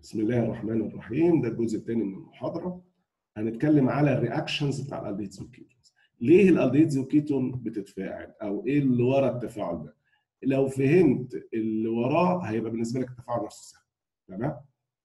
بسم الله الرحمن الرحيم ده الجزء الثاني من المحاضره هنتكلم على الرياكشنز بتاع الالديتس والكيتونز ليه الالديتس والكيتون بتتفاعل او ايه اللي ورا التفاعل ده لو فهمت اللي وراه هيبقى بالنسبه لك التفاعل نفسه سهل تمام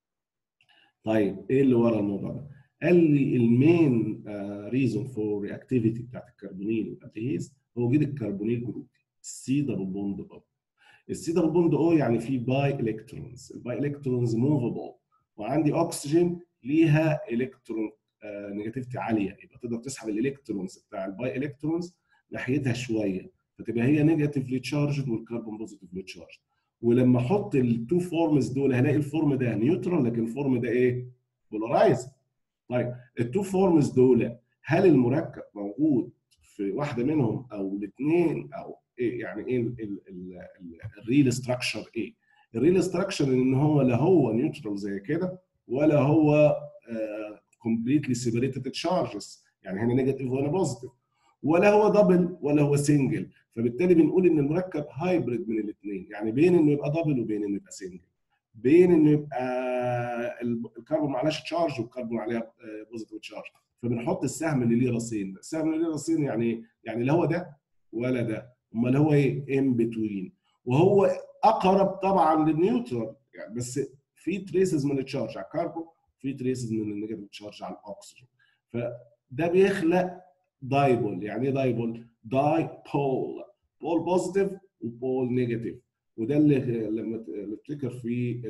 طيب ايه اللي ورا الموضوع ده قال لي المين ريزون فور رياكتيفيتي بتاعت الكربونيل والالديهيز هو وجود الكربونيل جروب السي دبل بوند او السي دبل بوند او يعني فيه باي الكترونز الباي الكترونز موفابل وعندي اكسجين ليها الكترون نيجاتيفيتي عاليه يبقى تقدر تسحب الالكترونز بتاع الباي الكترونز ناحيتها شويه فتبقى هي نيجاتيفلي تشارجد والكربون بوزيتيفلي تشارجد ولما احط التو فورمز دول هلاقي الفورم ده نيوترال لكن الفورم ده ايه؟ بولارايز طيب التو فورمز دول هل المركب موجود في واحده منهم او الاثنين او ايه يعني ايه الريل ستراكشر ايه؟ الريل ستراكشر ان هو لا هو نيوترال زي كده ولا هو كومبليتلي سيبريتد تشارجز يعني هنا نيجاتيف وهنا بوزيتيف ولا هو دبل ولا هو سنجل فبالتالي بنقول ان المركب هايبريد من الاثنين يعني بين انه يبقى دبل وبين انه يبقى سنجل بين انه يبقى الكربون معلهاش تشارج والكربون عليها بوزيتيف تشارج فبنحط السهم اللي ليه راسين السهم اللي ليه راسين يعني ايه؟ يعني لا هو ده ولا ده امال هو ايه؟ ان بتوين وهو اقرب طبعا للنيوترال يعني بس في تريسز من التشارج على الكربون في تريسز من النيجاتيف تشارج على الاكسجين فده بيخلق دايبول يعني ايه دايبول؟ داي بول بول بوزيتيف وبول نيجاتيف وده اللي لما نفتكر في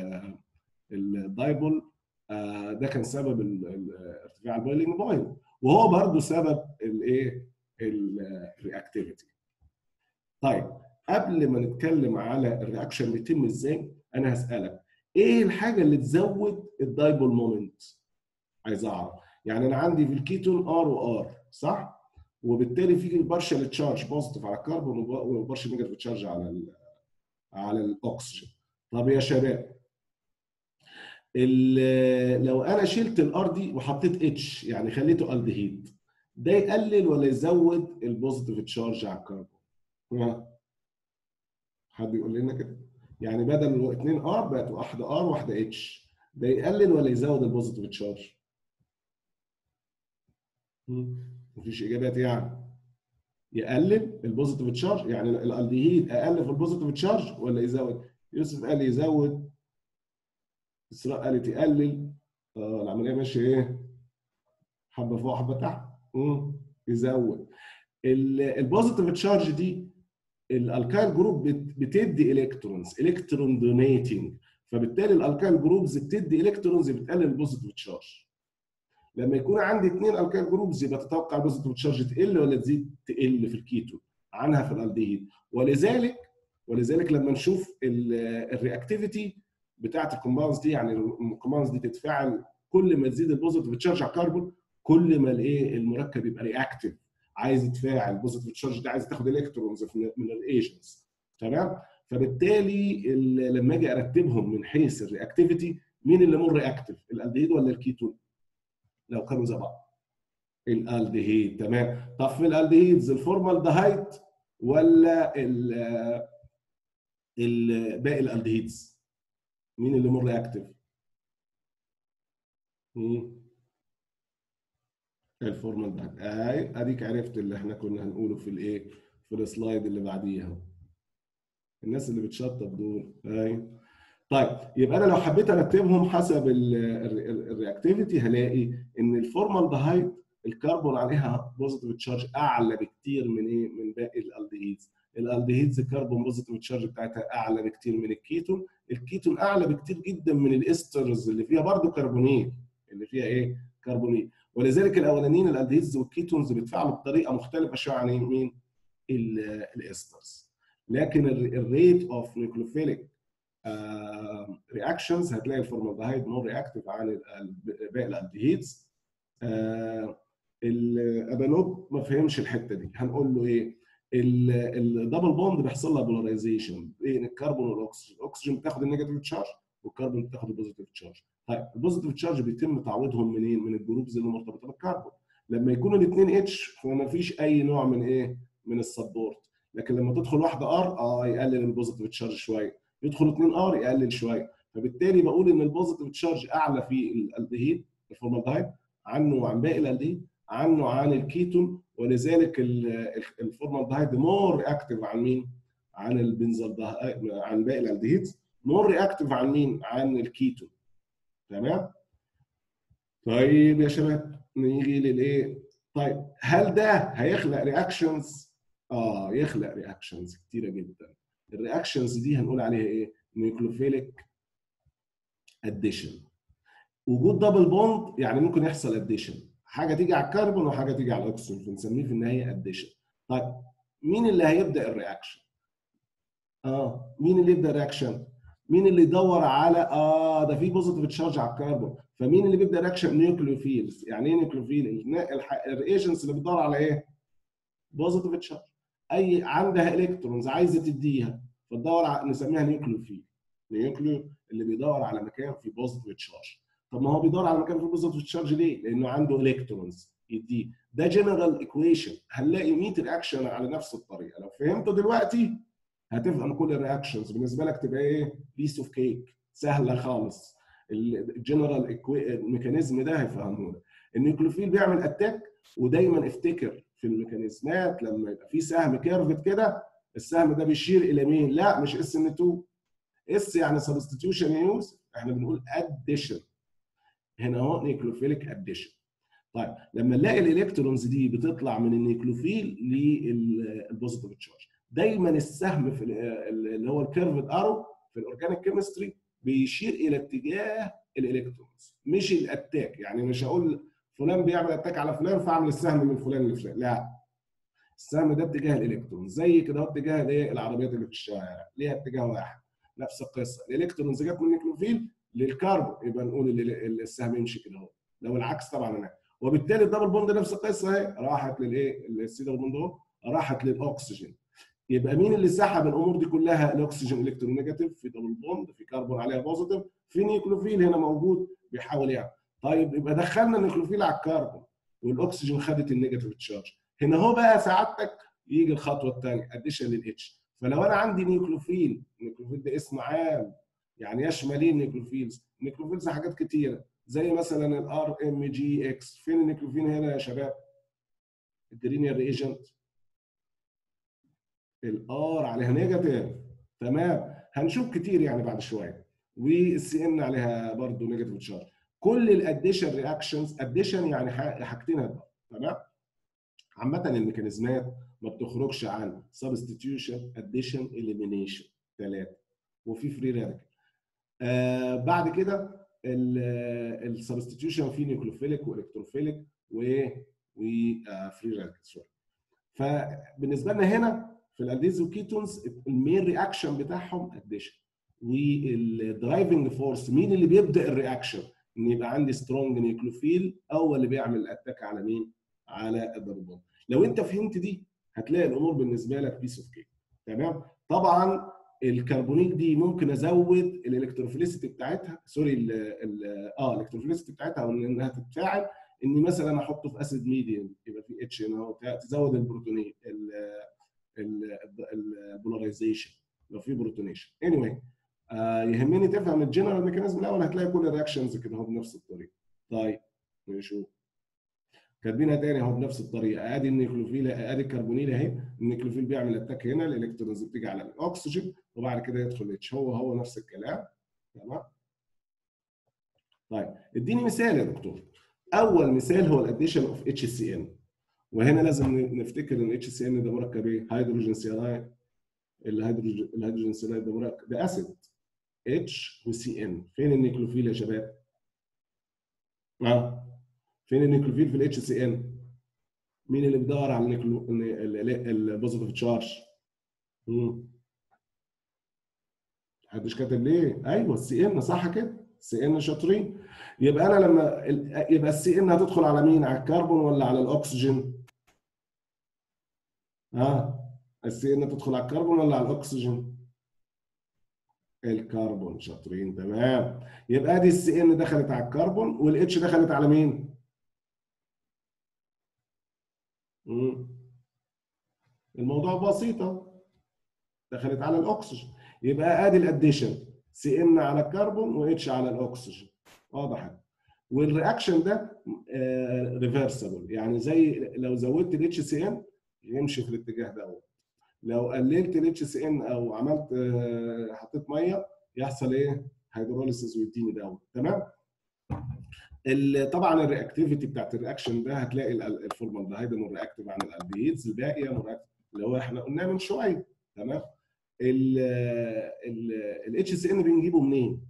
الدايبول ده كان سبب ارتفاع البويلنج بوينت وهو برضه سبب الايه؟ الرياكتيفيتي. طيب قبل ما نتكلم على الرياكشن بيتم ازاي انا هسالك ايه الحاجه اللي تزود الدايبول مومنت؟ عايز اعرف يعني انا عندي في الكيتون ار وار صح؟ وبالتالي في بارشال تشارج بوزيتيف على الكربون وبارشال نيجاتيف تشارج على ال على الاكسجين. طب يا شباب لو انا شلت الار دي وحطيت اتش يعني خليته الدهيد ده يقلل ولا يزود البوزيتيف تشارج على الكربون؟ حد يقول لنا كده؟ يعني بدل اثنين ار بقت واحده ار واحده اتش ده يقلل ولا يزود البوزيتيف تشارج؟ مفيش اجابات يعني يقلل البوزيتيف تشارج يعني الالديهيد اقل في البوزيتيف تشارج ولا يزود؟ يوسف قال يزود اسراء قالت يقلل آه العمليه ماشيه ايه؟ حبه فوق حبه تحت امم يزود البوزيتيف تشارج دي الالكايل جروب بتدي الكترونز الكترون دونيتنج فبالتالي الالكايل جروبز بتدي الكترونز بتقلل البوزيتيف تشارج لما يكون عندي اثنين الكايل جروبز يبقى تتوقع البوزيتيف تشارج تقل ولا تزيد تقل في الكيتون عنها في الالديهيد ولذلك ولذلك لما نشوف الرياكتيفيتي بتاعت الكومباوندز دي يعني الكومباوندز دي تتفاعل كل ما تزيد البوزيتيف تشارج على الكربون كل ما الايه المركب يبقى رياكتيف عايز يتفاعل البوزيتيف تشارج ده عايز تاخد الكترونز من الايجنتس تمام فبالتالي لما اجي ارتبهم من حيث الرياكتيفيتي مين اللي مور رياكتيف الالدهيد ولا الكيتون لو كانوا زي بعض الالدهيد تمام طب في الالدهيدز الفورمالدهايد ولا ال باقي الالدهيدز مين اللي مور رياكتيف الفورمالدهايد اي اديك عرفت اللي احنا كنا هنقوله في الايه في السلايد اللي بعديها الناس اللي بتشطب دول اي طيب يبقى انا لو حبيت ارتبهم حسب الرياكتيفيتي هلاقي ان الفورمالدهايد الكربون عليها بوزيتيف تشارج اعلى بكتير من ايه من باقي الالدهيدز الالدهيدز الكربون بوزيتيف تشارج بتاعتها اعلى بكتير من الكيتون الكيتون اعلى بكتير جدا من الاسترز اللي فيها برضه كربونيل اللي فيها ايه كربونيل ولذلك الاولانيين الالدهيدز والكيتونز بيتفاعلوا بطريقه مختلفه شويه عن مين الاسترز لكن الريت اوف نيوكليوفيليك رياكشنز هتلاقي الفورمالدهايد مور رياكتيف عن باقي الالدهيدز الابانوب ما فهمش الحته دي هنقول له ايه الدبل بوند بيحصل لها بولاريزيشن بين الكربون والاكسجين الاكسجين بتاخد النيجاتيف تشارج والكربون بتاخد البوزيتيف تشارج طيب البوزيتيف تشارج بيتم تعويضهم منين من الجروبز اللي مرتبطه بالكربون لما يكونوا الاثنين اتش فما فيش اي نوع من ايه من السبورت لكن لما تدخل واحده ار اه يقلل البوزيتيف تشارج شويه يدخل اثنين ار يقلل شويه فبالتالي بقول ان البوزيتيف تشارج اعلى في الالدهيد الفورمالدهيد عنه وعن باقي الالدهيد عنه عن الكيتون ولذلك الفورمالدهيد مور رياكتيف عن مين؟ عن البنزالدهيد عن باقي الالدهيدز مور رياكتيف عن مين؟ عن الكيتون تمام؟ طيب يا شباب نيجي للايه؟ طيب هل ده هيخلق رياكشنز؟ اه يخلق رياكشنز كتيره جدا. الرياكشنز دي هنقول عليها ايه؟ نيوكلوفيليك اديشن. وجود دبل بوند يعني ممكن يحصل اديشن. حاجه تيجي على الكربون وحاجه تيجي على الاكسجين بنسميه في النهايه اديشن. طيب مين اللي هيبدا الرياكشن؟ اه مين اللي يبدا الرياكشن؟ مين اللي يدور على اه ده في بوزيتيف تشارج على الكربون فمين اللي بيبدا رياكشن نيوكليوفيلز يعني ايه نيوكليوفيل الريجنتس اللي بتدور على ايه بوزيتيف تشارج اي عندها الكترونز عايزه تديها فتدور على نسميها نيوكليوفيل نيوكليو اللي بيدور على مكان في بوزيتيف تشارج طب ما هو بيدور على مكان في بوزيتيف تشارج ليه لانه عنده الكترونز يديه ده جنرال ايكويشن هنلاقي 100 رياكشن على نفس الطريقه لو فهمته دلوقتي هتفهم كل الرياكشنز بالنسبه لك تبقى ايه بيس اوف كيك سهله خالص الجنرال الميكانيزم ده هيفهمونا النيوكلوفيل بيعمل اتاك ودايما افتكر في الميكانيزمات لما يبقى في سهم كيرفت كده السهم ده بيشير الى مين؟ لا مش اس ان 2 اس يعني سبستيتيوشن يوز احنا بنقول اديشن هنا اهو نيوكلوفيليك اديشن طيب لما نلاقي الالكترونز دي بتطلع من النيوكلوفيل للبوزيتيف تشارج دايما السهم في اللي هو الكيرفد ارو في الاورجانيك كيمستري بيشير الى اتجاه الالكترونز مش الاتاك يعني مش هقول فلان بيعمل اتاك على فلان فاعمل السهم من فلان لفلان لا السهم ده اتجاه الالكترونز زي كده هو اتجاه الايه العربيات اللي في الشارع ليها اتجاه واحد نفس القصه الالكترونز جت من النيكلوفيل للكربون يبقى نقول السهم يمشي كده اهو لو العكس طبعا هناك وبالتالي الدبل بوند نفس القصه اهي راحت للايه السي دبل بوند اهو راحت للاكسجين يبقى مين اللي سحب الامور دي كلها الاكسجين الكترونيجاتيف في دبل بوند في كربون عليها بوزيتيف في نيوكلوفيل هنا موجود بيحاول يعني طيب يبقى دخلنا النيوكلوفيل على الكربون والاكسجين خدت النيجاتيف تشارج هنا هو بقى سعادتك يجي الخطوه الثانيه اديشن للاتش فلو انا عندي نيوكلوفيل النيوكلوفيل ده اسم عام يعني يشمل ايه النيوكلوفيلز؟ النيوكلوفيلز حاجات كتيره زي مثلا الار ام جي اكس فين النيوكلوفيل هنا يا شباب؟ الجرينيال ريجنت الار عليها نيجاتيف تمام هنشوف كتير يعني بعد شويه والسي ان عليها برضه نيجاتيف تشارج كل الاديشن رياكشنز اديشن يعني حاجتين هتبقى تمام عامه الميكانيزمات ما بتخرجش عن سبستيتيوشن اديشن اليمينيشن ثلاثه وفي فري راديكال آه بعد كده السبستيتيوشن في نيوكلوفيليك والكتروفيليك و وفري راديكال سوري فبالنسبه لنا هنا في الالديز والكيتونز المين رياكشن بتاعهم اديشن والدرايفنج فورس مين اللي بيبدا الرياكشن؟ ان يبقى عندي سترونج نيوكلوفيل هو اللي بيعمل الاتاك على مين؟ على الضربات. لو انت فهمت دي هتلاقي الامور بالنسبه لك بيس اوف كيك تمام؟ طبعا الكربونيك دي ممكن ازود الالكتروفيليسيتي بتاعتها سوري ال ال اه الالكتروفيليسيتي بتاعتها انها تتفاعل اني مثلا احطه في اسيد ميديوم يبقى في اتش هنا اهو تزود البروتونين البولاريزيشن لو في بروتونيشن اني anyway, آه يهمني تفهم الجنرال ميكانيزم الاول هتلاقي كل الرياكشنز كده اهو بنفس الطريقه طيب نشوف كاتبينها تاني اهو بنفس الطريقه ادي النيكلوفيل ادي الكربونيل اهي النيكلوفيل بيعمل اتاك هنا الالكترونز بتيجي على الاكسجين وبعد كده يدخل اتش هو هو نفس الكلام تمام طيب اديني مثال يا دكتور اول مثال هو الاديشن اوف اتش سي ان وهنا لازم نفتكر ان اتش سي ان ده مركب ايه؟ هيدروجين سيرايد الهيدروجين الهيدروجين سيرايد ده مركب ده اسيد اتش وسي ان فين النيكلوفيل يا شباب؟ اه فين النيكلوفيل في الاتش سي ان؟ مين اللي بيدور على النيكلو البوزيتيف تشارج؟ امم محدش كاتب ليه؟ ايوه السي ان صح كده؟ السي ان شاطرين يبقى انا لما يبقى السي ان هتدخل على مين؟ على الكربون ولا على الاكسجين؟ ها؟ آه. السي ان تدخل على الكربون ولا على الاكسجين؟ الكربون شاطرين تمام يبقى دي السي ان دخلت على الكربون والاتش دخلت على مين؟ مم. الموضوع بسيطة دخلت على الاكسجين يبقى ادي الاديشن سي ان على الكربون واتش على الاكسجين واضح والرياكشن ده ريفرسبل يعني زي لو زودت الاتش سي ان يمشي في الاتجاه دوت لو قللت الاتش سي ان او عملت آه، حطيت ميه يحصل ايه؟ هيدروليسيس ويديني دوت تمام؟ ال- طبعا الرياكتيفيتي بتاعت الرياكشن ده هتلاقي ال- الفورمالدهيد انه رياكتيف عن الالديهيدز الباقيه مرياكتيف اللي هو احنا قلناه من شويه تمام؟ الاتش سي ان بنجيبه منين؟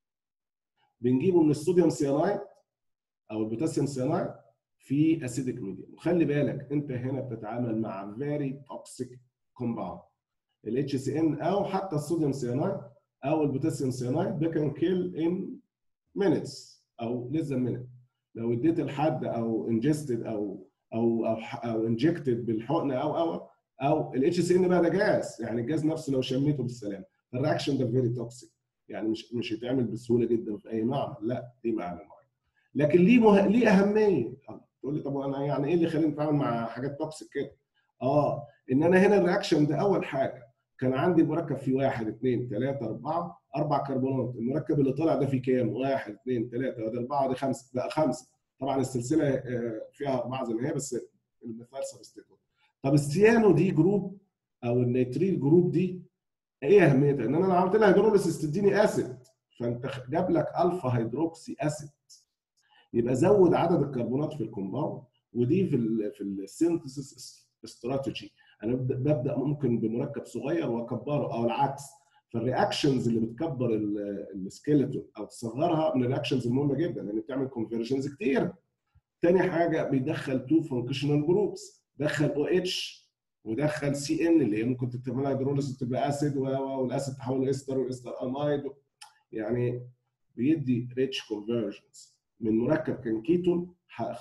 بنجيبه من الصوديوم سيانايد او البوتاسيوم سيانايد في اسيدك ميديوم وخلي بالك انت هنا بتتعامل مع فيري توكسيك كومباوند الاتش سي ان او حتى الصوديوم سيانايد او البوتاسيوم سيانايد ده كان كيل ان minutes او less than minute لو اديت لحد او انجستد او او او او انجكتد بالحقنه او او او الاتش سي ان بقى ده جاز يعني الجاز نفسه لو شميته بالسلام الرياكشن ده فيري توكسيك يعني مش مش هيتعمل بسهوله جدا في اي معمل لا دي معمل معين لكن ليه مه... ليه اهميه تقول لي طب انا يعني ايه اللي خليني اتعامل مع حاجات توكسيك كده اه ان انا هنا الرياكشن ده اول حاجه كان عندي مركب فيه واحد اثنين ثلاثه اربعه اربع كربونات المركب اللي طلع ده فيه كام؟ واحد اثنين ثلاثه وده اربعه ده خمسه بقى خمسه طبعا السلسله آه، فيها اربعه زي ما هي بس المثال سبستيتوت طب السيانو دي جروب او النيتريل جروب دي ايه اهميتها؟ ان انا لو عملت لها هيدروليسيس تديني اسيد فانت جاب لك الفا هيدروكسي اسيد يبقى زود عدد الكربونات في الكومباوند ودي في ال في السينثيسيس استراتيجي انا ببدا ببدأ ممكن بمركب صغير واكبره او العكس فالرياكشنز اللي بتكبر السكيلتون او تصغرها من الرياكشنز المهمه جدا لان بتعمل كونفرجنز كتير تاني حاجه بيدخل تو فانكشنال جروبس دخل او اتش ودخل سي ان اللي هي ممكن تعملها هيدروليسيس تبقى اسيد والاسيد تحول لاستر والاستر امايد يعني بيدي ريتش كونفرجنز من مركب كان كيتون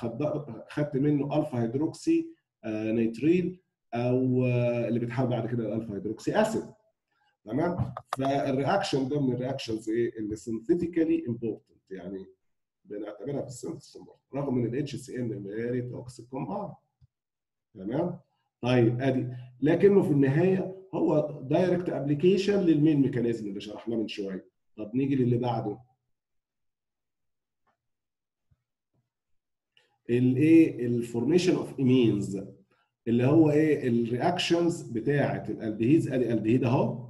خدت منه الفا هيدروكسي نيتريل او اللي بيتحول بعد كده الالفا هيدروكسي اسيد تمام فالرياكشن ده من الرياكشنز ايه اللي سينثيتيكالي امبورتنت يعني بنعتبرها في السينثيس رغم ان الاتش سي ان فيري توكسيك كومباوند تمام طيب ادي لكنه في النهايه هو دايركت ابلكيشن للمين ميكانيزم اللي شرحناه من شويه طب نيجي للي بعده الايه الفورميشن اوف امينز اللي هو ايه الرياكشنز بتاعه الالدهيدز ادي الدهيد اهو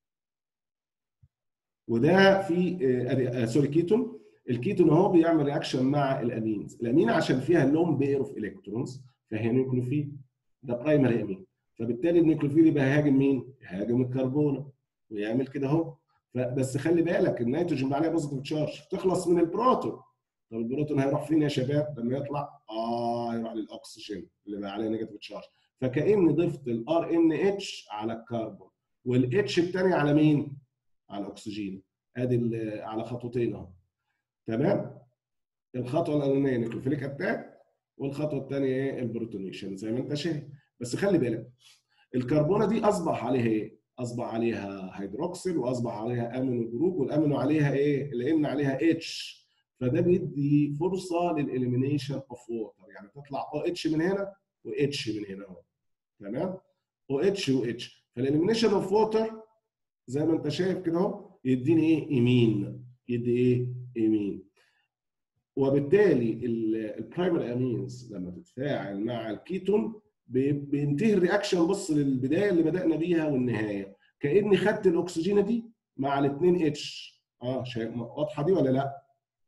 وده في ادي سوري كيتون الكيتون اهو بيعمل رياكشن مع الامينز الامين عشان فيها لون بير اوف الكترونز فهي نيوكليوفيل ده برايمري امين فبالتالي النيوكليوفيل يبقى هيهاجم مين؟ يهاجم الكربون ويعمل كده اهو بس خلي بالك النيتروجين بقى عليها بوزيتيف تشارج تخلص من البروتون طب البروتون هيروح فين يا شباب لما يطلع؟ اه هيروح للاكسجين اللي بقى عليه نيجاتيف تشارج فكاني ضفت الار ان اتش على الكربون والاتش الثاني على مين؟ على الاكسجين ادي على خطوتين اهو تمام؟ الخطوه الاولانيه نيكلوفيليك اتاك والخطوه الثانيه ايه؟ البروتونيشن زي ما انت شايف بس خلي بالك الكربونه دي اصبح عليها ايه؟ اصبح عليها هيدروكسيل واصبح عليها امينو جروب والامينو عليها ايه؟ لان عليها اتش فده بيدي فرصه للاليمينيشن اوف ووتر يعني تطلع او اتش من هنا واتش من هنا اهو تمام؟ او اتش واتش فالاليمينيشن اوف ووتر زي ما انت شايف كده اهو يديني ايه؟ ايمين يدي ايه؟ ايمين وبالتالي البرايمري امينز لما تتفاعل مع الكيتون بينتهي الرياكشن بص للبدايه اللي بدانا بيها والنهايه كاني خدت الاكسجينه دي مع الاثنين اتش اه شايف واضحه دي ولا لا؟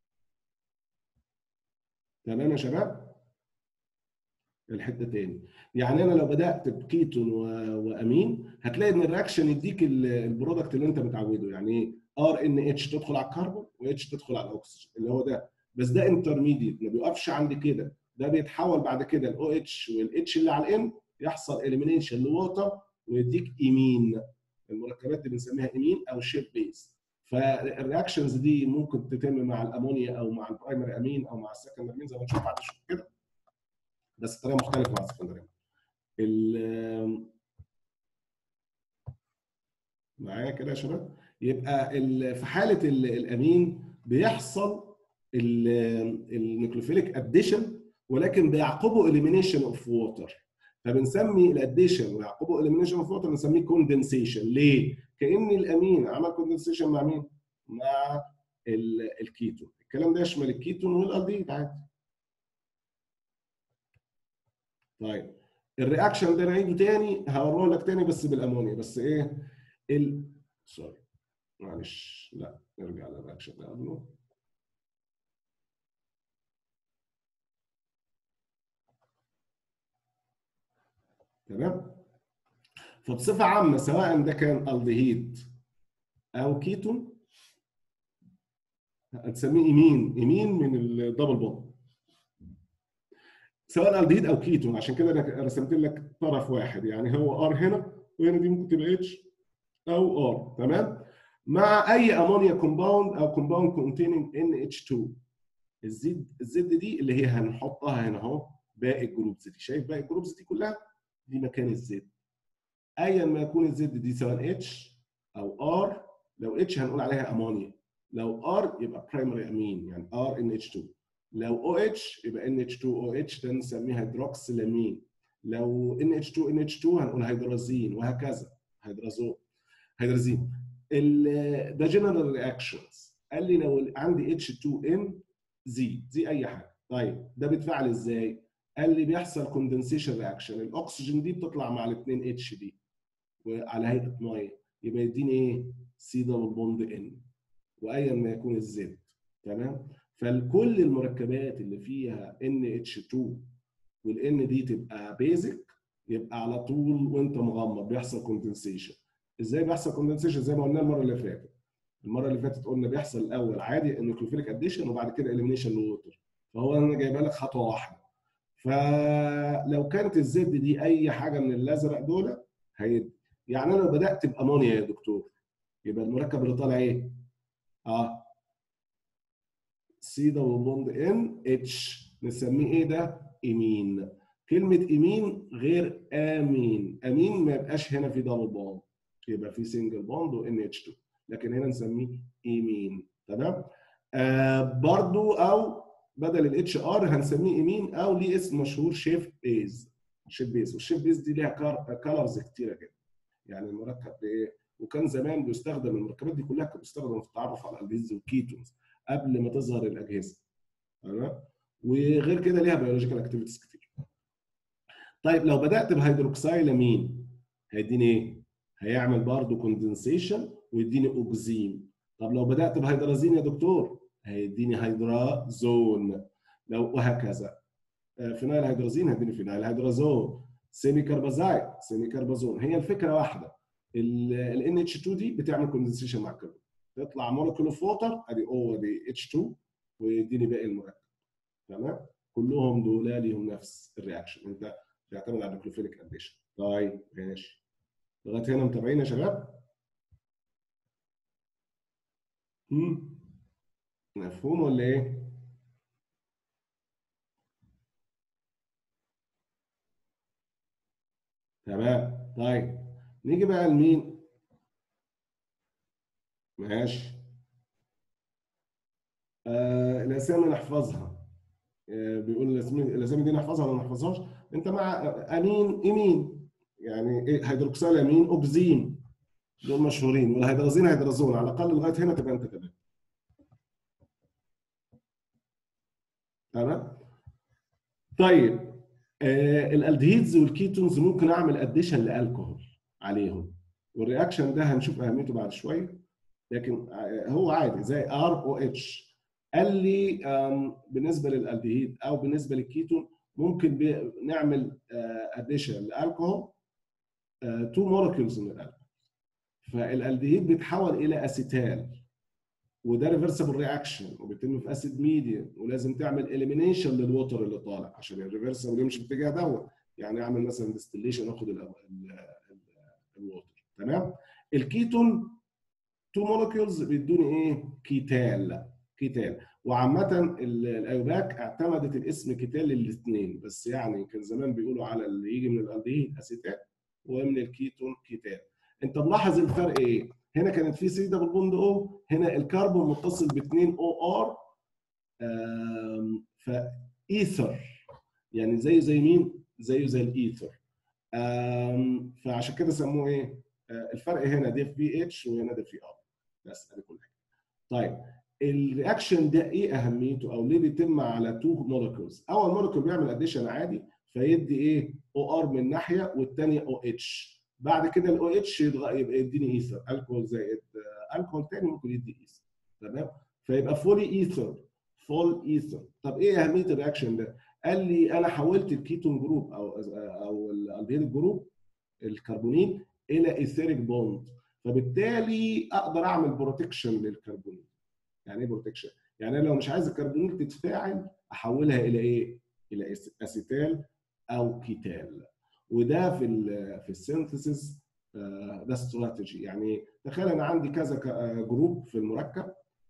تمام يا شباب؟ الحته تاني يعني انا لو بدات بكيتون وامين هتلاقي ان الرياكشن يديك البرودكت اللي انت متعوده يعني ايه ار ان اتش تدخل على الكربون واتش تدخل على الاكسجين اللي هو ده بس ده انترميديت ما بيوقفش عند كده ده بيتحول بعد كده الاو اتش والاتش اللي على الان يحصل اليمينيشن لووتر ويديك ايمين المركبات دي بنسميها ايمين او شيب بيز فالرياكشنز دي ممكن تتم مع الامونيا او مع البرايمري امين او مع السكندري امين زي ما نشوف بعد شويه كده بس بطريقه مختلفه مع السكندري ال معايا كده يا شباب يبقى في حاله الامين بيحصل النيوكليوفيليك اديشن ولكن بيعقبه اليمينيشن اوف ووتر فبنسمي الاديشن ويعقبه اليمينيشن اوف ووتر بنسميه كوندنسيشن ليه؟ كان الامين عمل كوندنسيشن مع مين؟ مع الكيتون الكلام ده يشمل الكيتون والالديد عادي طيب الرياكشن ده نعيده تاني هوريه لك تاني بس بالامونيا بس ايه ال سوري معلش لا نرجع للرياكشن اللي قبله تمام فبصفه عامه سواء ده كان الدهيد او كيتون هتسميه ايمين ايمين من الدبل بوند سواء الدهيد او كيتون عشان كده انا رسمت لك طرف واحد يعني هو ار هنا وهنا دي ممكن تبقى اتش او ار تمام مع اي امونيا كومباوند او كومباوند كونتيننج ان اتش 2 الزد الزد دي اللي هي هنحطها هنا اهو باقي الجروبز دي شايف باقي الجروبز دي كلها دي مكان الزد ايا ما يكون الزد دي سواء اتش او ار لو اتش هنقول عليها امونيا لو ار يبقى برايمري امين يعني ار ان اتش 2 لو او اتش يبقى ان اتش 2 او اتش ده نسميه هيدروكسيلامين لو ان اتش 2 ان اتش 2 هنقول هيدرازين وهكذا هيدرازون هيدرازين ده جنرال رياكشنز قال لي لو عندي اتش 2 ان زي زي اي حاجه طيب ده بيتفاعل ازاي؟ قال لي بيحصل كوندنسيشن رياكشن الاكسجين دي بتطلع مع الاثنين اتش دي وعلى هيئه ميه يبقى يديني ايه؟ سي دبل بوند ان وايا ما يكون الزد تمام؟ فالكل المركبات اللي فيها ان اتش 2 والان دي تبقى بيزك يبقى على طول وانت مغمض بيحصل كوندنسيشن ازاي بيحصل كوندنسيشن زي ما قلنا المره اللي فاتت المره اللي فاتت قلنا بيحصل الاول عادي النيوكليوفيليك اديشن وبعد كده اليمينيشن للوتر فهو انا جايبها لك خطوه واحده فلو كانت الزد دي اي حاجه من الازرق دول هيدي يعني انا لو بدات بامونيا يا دكتور يبقى المركب اللي طالع ايه؟ اه سي دبل بوند ان اتش نسميه ايه ده؟ ايمين كلمه ايمين غير امين امين ما يبقاش هنا في دبل بوند يبقى في سنجل بوند وان اتش 2 لكن هنا نسميه ايمين تمام آه برضو او بدل الاتش ار هنسميه ايمين او ليه اسم مشهور شيف بيز شيف بيز والشيف بيز دي ليها كالرز كتيره جدا يعني المركب ايه وكان زمان بيستخدم المركبات دي كلها كانت بتستخدم في التعرف على الالديز والكيتونز قبل ما تظهر الاجهزه تمام وغير كده ليها بيولوجيكال اكتيفيتيز كتير طيب لو بدات بهيدروكسيلامين هيديني ايه؟ هيعمل برضه كوندنسيشن ويديني اوكزيم طب لو بدات بهيدرازين يا دكتور هيديني هيدرازون لو وهكذا فينايل هيدرازين هيديني فينايل هيدرازون سيمي كربازايت سيمي كربازون هي الفكره واحده ال اتش 2 دي بتعمل كوندنسيشن مع الكربون تطلع مولكيول اوف ووتر ادي او ادي اتش 2 ويديني باقي المركب تمام كلهم دول ليهم نفس الرياكشن انت بتعتمد على النيوكليوفيليك اديشن طيب ماشي لغايه هنا متابعين يا شباب؟ مم. مفهوم ولا ايه؟ تمام طيب نيجي بقى لمين؟ ماشي آه الاسامي نحفظها آه بيقول الاسامي الاسامي دي نحفظها ولا ما نحفظهاش؟ انت مع امين ايمين يعني ايه هيدروكسيل امين اوكزين دول مشهورين والهيدرازين هيدرازون على الاقل لغايه هنا تبقى انت تمام تمام طيب آه الالدهيدز والكيتونز ممكن اعمل اديشن لالكوهول عليهم والرياكشن ده هنشوف اهميته بعد شويه لكن آه هو عادي زي ار او اتش قال لي بالنسبه للالدهيد او بالنسبه للكيتون ممكن نعمل اديشن لالكوهول تو مولكيولز من الالكوهول فالالدهيد بيتحول الى اسيتال وده ريفرسبل رياكشن وبيتم في اسيد ميديم ولازم تعمل اليمينيشن للوتر اللي طالع عشان الريفرسبل يمشي في اتجاه دوت يعني اعمل مثلا ديستليشن اخد الوتر تمام الكيتون تو مولكيولز بيدوني ايه كيتال كيتال وعامة الايوباك اعتمدت الاسم كيتال للاثنين بس يعني كان زمان بيقولوا على اللي يجي من الالدهيد اسيتال ومن الكيتون كيتال انت ملاحظ الفرق ايه؟ هنا كانت في سي دبل بوند او هنا الكربون متصل باثنين او ار فايثر يعني زيه زي مين؟ زيه زي الايثر فعشان كده سموه ايه؟ الفرق هنا دي في بي اتش وهنا دي في ار بس ادي كل حاجه طيب الرياكشن ده ايه اهميته او ليه بيتم على تو مولكيولز اول مولكيول بيعمل اديشن عادي فيدي ايه او ار من ناحيه والثانيه او اتش بعد كده الاو اتش يبقى يديني ايثر الكول زائد الكول تاني ممكن يدي ايثر تمام فيبقى فولي ايثر فول ايثر طب ايه اهميه الرياكشن ده قال لي انا حولت الكيتون جروب او او الالدهيد جروب الكربونين الى ايثيريك بوند فبالتالي اقدر اعمل بروتكشن للكربونين يعني ايه بروتكشن يعني انا لو مش عايز الكربونيل تتفاعل احولها الى ايه الى اسيتال او كيتال وده في ال في السينثيسيس ده استراتيجي يعني تخيل انا عندي كذا جروب في المركب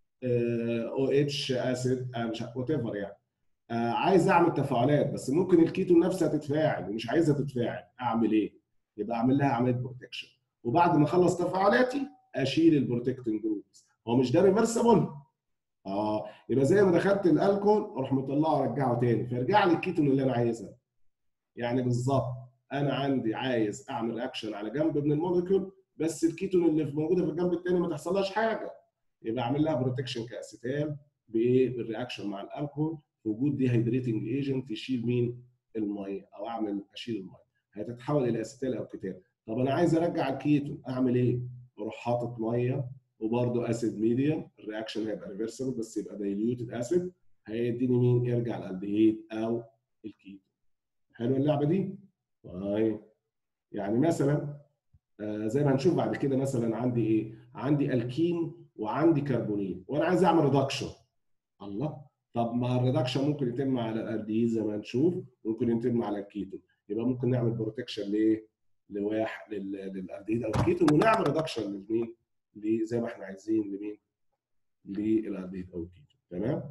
او اتش اسيد مش وات ايفر يعني عايز اعمل تفاعلات بس ممكن الكيتون نفسها تتفاعل ومش عايزها تتفاعل اعمل ايه؟ يبقى اعمل لها عمليه بروتكشن وبعد ما اخلص تفاعلاتي اشيل البروتكتنج جروبس هو مش ده ريفرسبل اه يبقى زي ما دخلت الالكول اروح مطلعه وارجعه تاني فيرجع لي الكيتون اللي انا عايزها يعني بالظبط انا عندي عايز اعمل اكشن على جنب من الموليكيول بس الكيتون اللي موجوده في الجنب الثاني ما تحصلهاش حاجه يبقى اعمل لها بروتكشن كاسيتال بايه بالرياكشن مع الالكول في وجود دي هيدريتنج ايجنت يشيل مين الميه او اعمل اشيل الميه هتتحول الى اسيتال او كتال طب انا عايز ارجع الكيتون اعمل ايه اروح حاطط ميه وبرده اسيد ميديوم الرياكشن هيبقى ريفرسبل بس يبقى دايليوتد اسيد هيديني مين يرجع الالدهيد او الكيتون حلوه اللعبه دي طيب يعني مثلا آه زي ما هنشوف بعد كده مثلا عندي ايه عندي الكين وعندي كربونين وانا عايز اعمل ريدكشن الله طب ما الريدكشن ممكن يتم على الالدهيد زي ما هنشوف ممكن يتم على الكيتون يبقى ممكن نعمل بروتكشن لايه لواحد للالدهيد او الكيتون ونعمل ريدكشن لمين زي ما احنا عايزين لمين للالدهيد او الكيتون تمام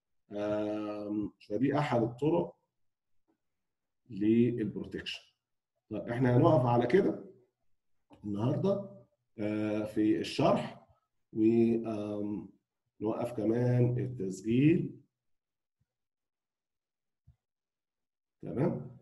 فدي احد الطرق للبروتكشن طب احنا هنقف على كده النهارده في الشرح ونوقف كمان التسجيل تمام